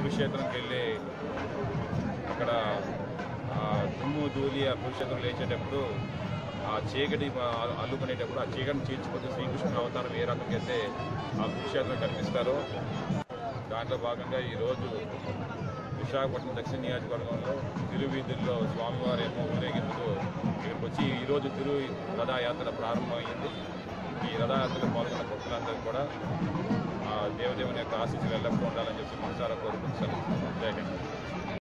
కురుక్షేత్రంకి వెళ్ళి అక్కడ ఆ దుమ్ము ధూళి ఆ కురుక్షేత్రం లేచేటప్పుడు ఆ చీకటి ఆ- అల్లుకునేటప్పుడు ఆ చీకటిని చీల్చిపోతే శ్రీకృష్ణుని అవతారం ఏ రకంగా అయితే ఆ కురుక్షేత్రం కనిపిస్తారో దాంట్లో భాగంగా ఈరోజు విశాఖపట్నం దక్షిణ నియోజకవర్గంలో తిరువీధుల్లో స్వామివారి ఏమో ఊరేగింపుతూ ఇక్కడికి వచ్చి ఈరోజు తిరు రథయాత్ర ప్రారంభమైంది ఈ రథయాత్రలో పాల్గొన్న భక్తులందరూ కూడా ఆ దేవదేవుని యొక్క ఆశీస్సులు ఎల్లప్పుడూ ఉండాలని చెప్పి మనసారా కోరుకుంటున్నాను జై హింద్